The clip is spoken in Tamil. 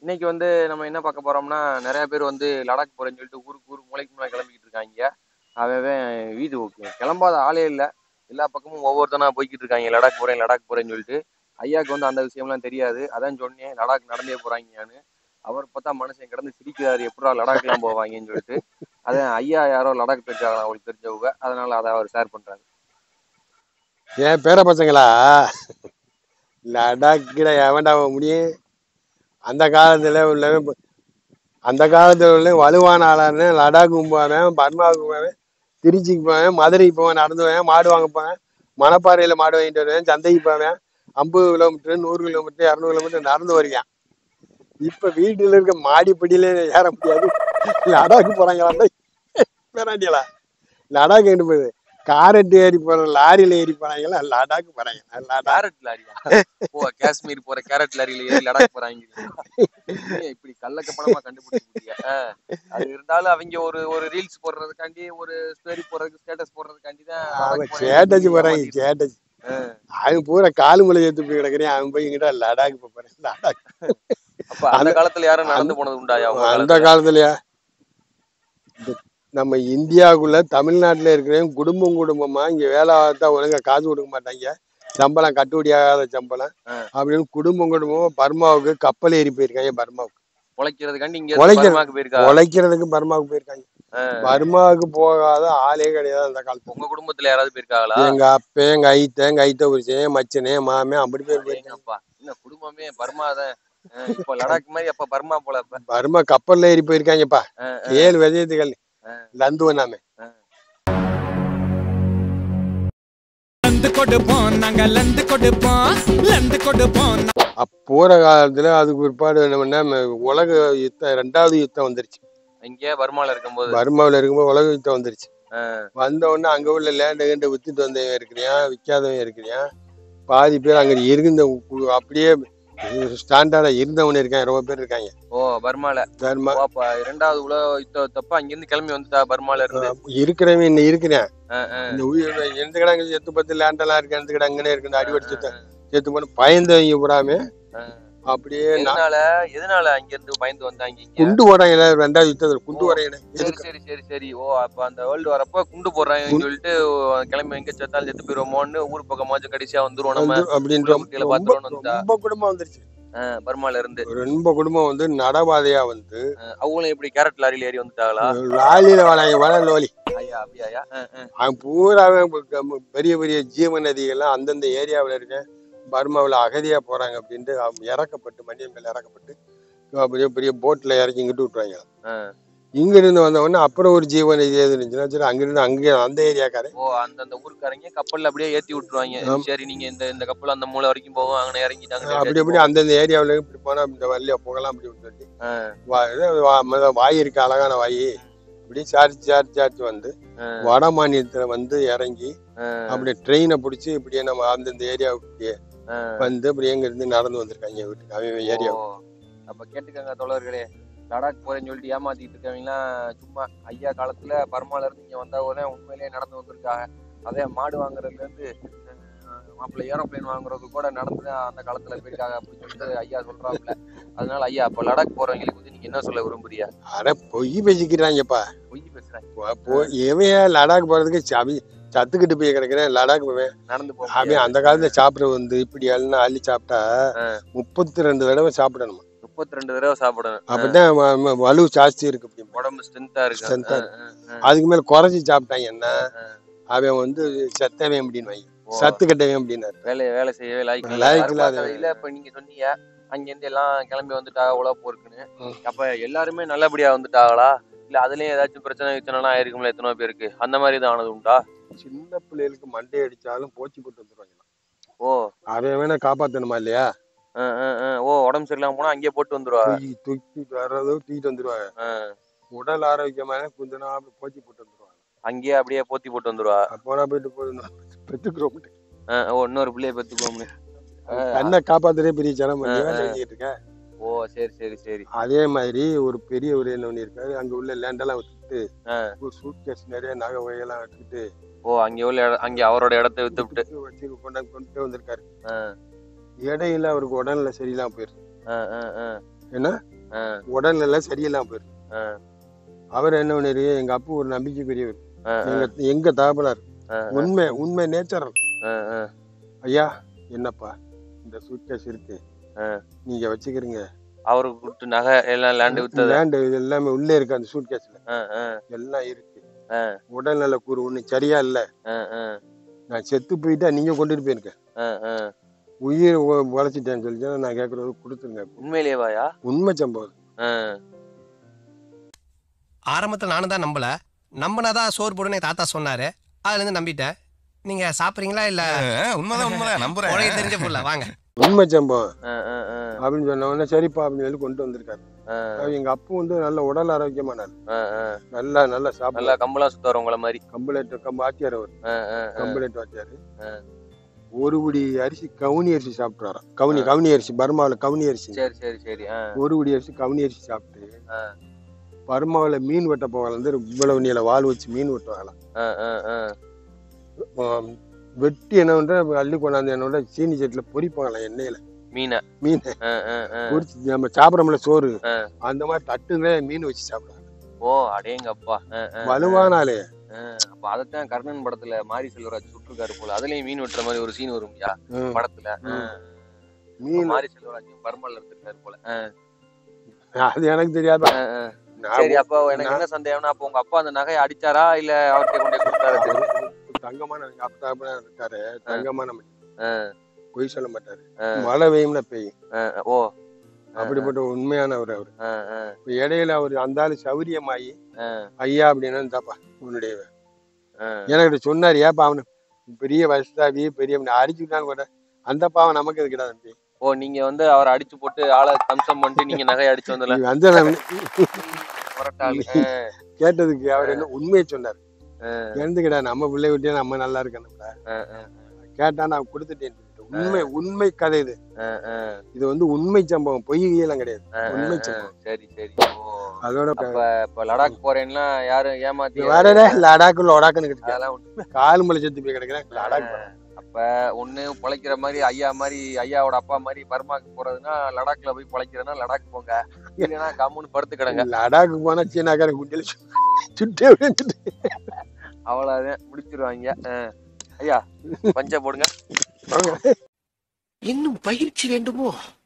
இன்னைக்கு வந்து நம்ம என்ன பார்க்க போறோம்னா நிறைய பேர் வந்து லடாக் போறேன்னு சொல்லிட்டு ஊருக்கு ஊருக்கு மூளைக்கு மூளை கிளம்பிக்கிட்டு இருக்காங்க அவன் வீடு கிளம்பாத ஆளே இல்லை எல்லா பக்கமும் ஒவ்வொருத்தனா போய்கிட்டு இருக்காங்க லடாக் போறேன் லடாக் போறேன்னு சொல்லிட்டு ஐயாக்கு வந்து அந்த விஷயம்லாம் தெரியாது அதான் சொன்னேன் லடாக் நடந்தே போறாங்கன்னு அவர் பார்த்தா மனுஷன் கிடந்து சிரிக்கிறாரு எப்படா லடாக்லாம் போவாங்கன்னு சொல்லிட்டு அதான் ஐயா யாரோ லடாக் போயிருக்காங்களா அவங்களுக்கு தெரிஞ்சவங்க அதனால அதை அவர் ஷேர் பண்றாரு என் பேர பசங்களா லடாக்கில் எவன்டா போக முடியும் அந்த காலத்தில் உள்ளவன் இப்ப- அந்த காலத்தில் உள்ள வலுவான ஆளான லடாக்கு போவேன் பர்மாவுக்கு போவேன் திருச்சிக்கு போவேன் மதுரைக்கு போவேன் நடந்து போவேன் மாடு வாங்க போவேன் மணப்பாறையில் மாடு வாங்கிட்டு வருவேன் சந்தைக்கு போவேன் ஐம்பது கிலோமீட்டர் நூறு கிலோமீட்டர் இரநூறு கிலோமீட்டர் நடந்து வருவேன் இப்போ வீட்டில் இருக்க மாடிப்படியில ஏற முடியாது லடாக்கு போகிறாங்களா பேராண்டியலா லடாக் எங்கிட்டு போகுது காரட்டு ஏறி போற லாரியில ஏறி போறாங்களா லடாக் போறாங்க லடாக் கேரட் லாரியா ஓ காஷ்மீர் போற கேரட் லாரியில ஏறி லடாக் போறாங்க ஏய், இப்படி கள்ளக்க பணமா கண்டுபிடிச்சிருக்கீங்க அது இருந்தாலும் அவங்க ஒரு ஒரு ரீல்ஸ் போடுறதுக்காண்டி ஒரு ஸ்டோரி போடுறதுக்கு ஸ்டேட்டஸ் போடுறதுக்காண்டி தான் அவன் லடாக் போறேன்னு சேட்டச்சு சொல்லி போறாங்க ஏமாத்திட்டு- சேட்டச்சு ஆ. அவன் பூரா காலு மலை ஏத்து போய் கிடக்குறேன் அவன் போய் இங்கிட்ட லடாக் போய் போறேன் லடாக் அப்ப அந்த காலத்துல யாரும் நடந்து போனது உண்டாயா உங்க அந்த காலத்துல? காலத்துலயா இந்த நம்ம இந்தியாவுக்குள்ள தமிழ்நாட்டுல இருக்கிறவங்க குடும்பம் குடும்பமா இங்க வேலை பார்த்தா ஒழுங்கா காசு கொடுக்க மாட்டாங்க சம்பளம் கட்டுப்படியாகாத சம்பளம் ஆ. அப்படின்னு குடும்பம் குடும்பமா பர்மாவுக்கு கப்பல் ஏறி போயிருக்காங்க பர்மாவுக்கு உழைக்கிறதுக்காண்டி இங்க உழைக்கிறது. பர்மாக்கு போயிருக்கா உழைக்கிறதுக்கு பர்மாவுக்கு போயிருக்காங்க ஆ. பர்மாவுக்கு போகாத ஆளே கிடையாது அந்த காலத்துல உங்க குடும்பத்துல யாராவது போயிருக்காங்களா எங்க அப்ப எங்க ஐத்த எங்க ஐத்த புரிச்சேன் மச்சனே மாமே அப்படி பேர் போயிருக்காங்க அப்பா என்ன குடும்பமே பர்மா தான் ஆ, இப்ப லடாக் மாதிரி அப்ப பர்மா போல அப்ப பர்மா கப்பல்ல ஏறி போயிருக்காங்கப்பா ஆ, ஏழு விஜயத்துகள் ஆ. லந்துவனாமே லந்து கொடுப்போம் நாங்க லந்து கொடுப்போம் லந்து கொடுப்போம் போற காலத்துல அதுக்கு பிற்பாடு என்ன பண்ண உலக யுத்தம் ரெண்டாவது யுத்தம் வந்துருச்சு இங்கே பர்மால இருக்கும்போது பர்மாவில் இருக்கும்போது உலக யுத்தம் வந்துருச்சு ஆ. வந்த உடனே அங்க உள்ள லேண்டை கிண்ட வித்துட்டு வந்தவன் இருக்கிறியான் விற்காதவன் இருக்கிறியான் பாதி பேர் அங்க இருந்த கு- அப்படியே ஸ்டாண்டர்டா இருந்தவன் இருக்கான் ரொம்ப பேர் இருக்காங்க ஓ பர்மால தர்மா ஓ, அப்ப இரண்டாவது உலக யுத்தத்தப்ப அங்கிருந்து கிளம்பி வந்துட்டா பர்மால இருந்து இருக்கிறவன் இன்னும் இருக்கிறேன் ஆ, ஆ. இந்த உயிர் எந்த கிடங்கு செத்து பத்து லேண்டெல்லாம் இருக்கு எந்த கிட்ட அங்கனே இருக்கு இந்த அடிபடி செத்து செத்து போன பயந்தவங்க பூராமே ஆ. அப்படியே நான் எதனால எதனால அங்க இருந்து பயந்து வந்தாங்க இங்க குண்டு போடாங்க ரெண்டாவது யுத்தத்துல குண்டு வரையில சரி சரி சரி சரி ஓ அப்ப அந்த வேர்ல்டு வரப்ப குண்டு போடுறாங்கன்னு சொல்லிட்டு கிளம்பி எங்க செத்தாலும் செத்து போயிருவோமோன்னு ஊர் பக்கமாச்சும் கடைசியா வந்துருவோம் நம்ம அப்படின்ற குட்டியில ரொம்ப பாத்துருவோம்னு வந்துட்டா. ரொம்ப குடும்பம் வந்துருச்சு ஆ, பர்மால இருந்து ரொம்ப குடும்பம் வந்து நடபாதையா வந்து ஆ, அவங்களும் எப்படி கேரட் லாரியில ஏறி வந்துட்டாங்களா லாலியில வராங்க வர லோலி ஐயா அப்படியா ஆ, ஆ. அவன் பூராவே ப- பெரிய பெரிய ஜீவ நதிகள்லாம் அந்தந்த ஏரியாவில் இருக்க பர்மாவில் அகதியா போறாங்க அப்படின்ட்டு அவங்க இறக்கப்பட்டு மண்டியம் மேல இறக்கப்பட்டு அப்படியே பெரிய போட்ல இறக்கி இங்கிட்டு விட்டுருவாங்க ஆ. இங்க இருந்து வந்த உடனே அப்புறம் ஒரு ஜீவ நதி எது இருந்துச்சுன்னா சரி அங்கிருந்து அங்கே அந்த ஏரியாக்காரன் ஓ அந்தந்த ஊருக்காரங்க கப்பல்ல அப்படியே ஏத்தி விட்டுருவாங்க ஆம். சரி நீங்க இந்த இந்த கப்பல் அந்த மூலை வரைக்கும் போகும் அங்கே இறங்கிட்டாங்க அப்படி அப்படி அந்தந்த ஏரியாவில் இப்படி போனா இந்த வழியா போகலாம் அப்படின்னு சொல்லி ஆ. வா- இது வா- மொத வாய் இருக்கு அழகான வாய் இப்படி சார்ஜ் சார்ஜ் சார்ஜ் வந்து ஆ. வட மாநிலத்துல வந்து இறங்கி ஆ. அப்படியே ட்ரெயினை பிடிச்சி இப்படியே நம்ம அந்தந்த ஏரியாவுக்கு இப்படியே ஆ. வந்து அப்படியே எங்க இருந்து நடந்து வந்திருக்காங்க வீட்டுக்கு அவன் ஏரியா ஓ. அப்ப கேட்டுக்கங்க தோழர்களே லடாக் போறேன்னு சொல்லிட்டு ஏமாத்திட்டு இருக்கவங்கலாம் சும்மா ஐயா காலத்துல பர்மால இருந்து இங்க வந்தா உடனே உண்மையிலேயே நடந்து வந்திருக்காங்க அதே மாடு வாங்குறதுல இருந்து அஹ், மாப்பிள்ளை ஏரோப்ளேன் வாங்குறது கூட நடந்து தான் அந்த காலத்துல போயிருக்காங்க அப்படின்னு சொல்லிட்டு ஐயா சொல்றாப்புல அதனால ஐயா அப்ப லடாக் போறவங்களுக்கு வந்து நீங்க என்ன சொல்ல விரும்புறியா அட பொய் பேசிக்கிறாங்கப்பா பொய் பேசுறேன் போ- போ- எவன் லடாக் போறதுக்கு சவி சத்துக்கிட்டு போய் கிடக்குறேன் லடாக் போவேன் நடந்து போக அவன் முடியாது. அந்த காலத்துல சாப்பிட வந்து இப்படி எல்லாம் அள்ளி சாப்பிட்டா ஆ. முப்பத்தி ரெண்டு தடவை சாப்பிடணும் முப்பத்தி ரெண்டு தடவை சாப்பிடணும் அப்பதான் வ- வ- வலு ஜாஸ்தி இருக்கு அப்படிம்பா. உடம்பு ஸ்ட்ரென்த்தா இருக்கு Strength ஆ ஆ, ஆ, ஆ. அதுக்கு மேல குறைச்சி சாப்பிட்டாங்கன்னா ஆ. அவன் வந்து செத்தவன் அப்படின்னு ஓ. சத்து கட்டவன் அப்படின்னாரு வேலையை வேலை செய்யவே லாய்க்கு லாய்க்கு இல்லாத- கதையில இப்ப நீங்க சொன்னீங்க அங்க இருந்து எல்லாம் கிளம்பி வந்துட்டா உழவு போருக்குன்னு ம். அப்ப எல்லாருமே நல்லபடியா வந்துட்டாங்களா இல்ல அதுலயும் ஏதாச்சும் பிரச்சனை கிச்சனைலாம் ஆயிருக்கும்ல எத்தனை பேருக்கு அந்த மாதிரி தான் ஆனது உண்டா சின்ன பிள்ளைகளுக்கு மண்டை அடிச்சாலும் போச்சு போட்டு வந்துருவாங்க ஓ அவன் வேணா காப்பாத்தணுமா இல்லையா ஆ, ஆ, ஆ. ஓ உடம்பு சரியில்லாம போனா அங்கேயே போட்டு வந்துருவா தூக்கி தூக்கி வர்றதோ தூக்கிட்டு வந்துருவாங்க ஆ. உடல் ஆரோக்கியமான குந்தனா அப்படி போச்சு போட்டு வந்துருவாங்க அங்கேயே அப்படியே போத்தி போட்டு வந்துருவா அப்போனா போயிட்டு போய் பெற்றுக்கிறோம் ஆ, ஓ இன்னொரு பிள்ளைய பெத்துக்கோம்னு கண்ணை காப்பாத்துறதே பெரிய ஜனம் ஆ, ஆ. செஞ்சுக்கிட்டு இருக்க ஓ சரி சரி சரி அதே மாதிரி ஒரு பெரிய ஒரு என்ன பண்ணிருக்காரு அங்க உள்ள லேண்டெல்லாம் வித்துட்டு ஆ. ஒரு சூட் கேஸ் நிறைய நகை வகையெல்லாம் எடுத்துட்டு ஓ அங்க உள்ள இட- அங்க அவரோட இடத்த வித்து விட்டு வச்சு கொண்டாந்து கொண்டு வந்திருக்காரு ஆ. இடையில அவருக்கு உடல்நிலை சரியில்லாம போயிருக்கு ஆ, ஆ, ஆ. ஏன்னா ஆ. உடல்நிலை சரியில்லாம போயிருக்கு ஆ. அவர் என்ன பண்ணிரு எங்க அப்பா ஒரு நம்பிக்கைக்குரியவர் ஆ, ஆ, எங்க எங்க தகப்பனார் ஆ, உண்மை உண்மை நேச்சரல் ஆ, ஆ. ஐயா என்னப்பா இந்த சூட்கேஸ் இருக்கு ஆ. நீங்க வச்சுக்கிறீங்க அவருக்கு கொடுத்து நகை எல்லாம் லேண்டு வித்தது லேண்டு இது எல்லாமே உள்ளே இருக்கு அந்த சூட்கேஸ்ல ஆ, ஆ, எல்லாம் இருக்கு ஆ. உடல்நல கூறு ஒண்ணு சரியா இல்ல ஆ, ஆ, நான் செத்து போயிட்டா நீங்க கொண்டுட்டு போயிருக்க ஆ, ஆ. உயிர் உ- உழைச்சிட்டேன்னு சொல்லிட்டு நான் கேட்கறது கொடுத்துருங்க உண்மையிலேவாயா உண்மை சம்பவம் ஆ, ஆரம்பத்தில் நானும் தான் நம்பல நம்பினாதான் சோறு போடுன்னு எங்க தாத்தா சொன்னாரு அதுல இருந்து நம்பிட்டேன் நீங்க சாப்பிடுறீங்களா இல்ல உண்மைதான் உண்மைதான் நம்புறேன் உலக தெரிஞ்ச புள்ள வாங்க உண்மை சம்பவம் ஆ, ஆ, ஆ, அப்படின்னு சொன்ன உடனே சரிப்பா அப்படின்னு சொல்லி கொண்டு வந்திருக்காரு ஆ, அவர் எங்க அப்பா வந்து நல்ல உடல் ஆரோக்கியமானார் ஆ, ஆ. நல்லா நல்லா சாப்பிடலாம் நல்லா கம்பளம் சுத்துவார் உங்கள மாதிரி கம்பளேட் கம்ப ஆச்சியார் அவர் ஆ, ஆ, ஆ. கம்பளேட் வாத்தியார் ஆ. ஒரு குடி அரிசி கவுனி அரிசி சாப்பிட்டுறாராம் கவுனி கவுனி அரிசி பர்மாவில் கவுனி அரிசி சரி சரி சரி ஆ, ஒரு குடி அரிசி கவுனி அரிசி சாப்பிட்டு ஆ. பர்மாவில் மீன் வெட்ட போகலாம் வந்து இவ்வளவு நீல வால் வச்சு மீன் வெட்டுவாங்களாம் ஆ, ஆ, ஆ. ஆம், வெட்டி என்ன பண்ற அள்ளி கொண்டாந்து என்னோட சீனி சட்டில பொரிப்பாங்களாம் எண்ணெயில மீனை மீன் ஆ, ஆ, ஆ. பொரிச்சு நம்ம சாப்பிடறோம்ல சோறு ஆ. அந்த மாதிரி தட்டுல மீன் வச்சு சாப்பிடுறாங்க ஓ அடேங்கப்பா ஆ, ஆ, ஆ. வலுவான ஆளு ஆ, அப்ப அதத்தான் கர்ணன் படத்துல மாரி செல்வராஜ் சுட்டிருக்காரு போல அதுலயும் மீன் வெட்டுற மாதிரி ஒரு சீன் வரும்யா ம். படத்துல ஆ. மீன் மாரி செல்வராஜும் பர்மல்ல இருந்திருக்காரு போல ஆ, அது எனக்கு தெரியாது ஆ, ஆ. நான் சரி அப்போ எனக்கு என்ன சந்தேகம்னா அப்போ உங்க அப்பா அந்த நகையை அடிச்சாரா இல்ல அவர்கிட்ட கொண்டு போய் கொடுத்தாரா தெரியும் தங்கமான எங்க அப்பா அப்பா இருக்காரு தங்கமான மனுஷன். ஆ, பொய் சொல்ல மாட்டாரு ஆ. மழை பெய்யும்னா பெய்யும் ஆ, ஓ அப்படிப்பட்ட உண்மையானவர் அவர் ஆ, ஆ, இப்ப இடையில அவர் அந்த ஆளு சௌரியமாயி ஆ, ஐயா அப்படின்னு தாப்பா உன்னுடைய ஆ. எனக்கு சொன்னாரு ஏப்பா அவனு பெரிய வயசுதாவி பெரிய அடிச்சுட்டான்னு கூட அந்த பாவம் நமக்கு எதுக்குடா தம்பி ஓ நீங்க வந்து அவரை அடிச்சு போட்டு ஆளை தம்சம் பண்ணிட்டு நீங்க நகை அடிச்சு வந்தல நீ வந்து நான் முரட்டாளு கேட்டதுக்கு அவர் என்ன உண்மையை சொன்னார் ஆ, எழுந்துக்கிடா நம்ம பிள்ளை விட்டே நம்ம நல்லா இருக்கணும்டா ஆ, ஆ, கேட்டா நான் கொடுத்துட்டேன் உண்மை உண்மை கதை இது ஆ, ஆ, இது வந்து உண்மை சம்பவம் பொய்யெல்லாம் கிடையாது ஆ, உண்மை ஆ, சம்பவம் சரி சரி ஓ அதோட அப்ப இப்ப லடாக் போறேன்னா யாரும் ஏமாத்தி வரடே லடாக்கு லடாக்குன்னு கிடையாது அதெல்லாம் ஒண்ணு- கால் மலை செத்து போய் கிடக்குறேன் லடாக் போறேன். அப்ப ஒண்ணு பொழைக்கிற மாதிரி ஐயா மாதிரி ஐயாவோட அப்பா மாதிரி பர்மாக்கு போறதுன்னா லடாக்ல போய் பொழைக்கிறதுனா லடாக் போங்க இல்லைன்னா கம்முன்னு படுத்து கிடங்க லடாக்கு போனா சீனாக்காரன் குண்டில சுட்டே விழுந்துட்டு அவ்வளவுதான் முடிச்சிருவாங்க ஆ. ஐயா பஞ்ச போடுங்க இன்னும் பயிற்சி வேண்டுமோ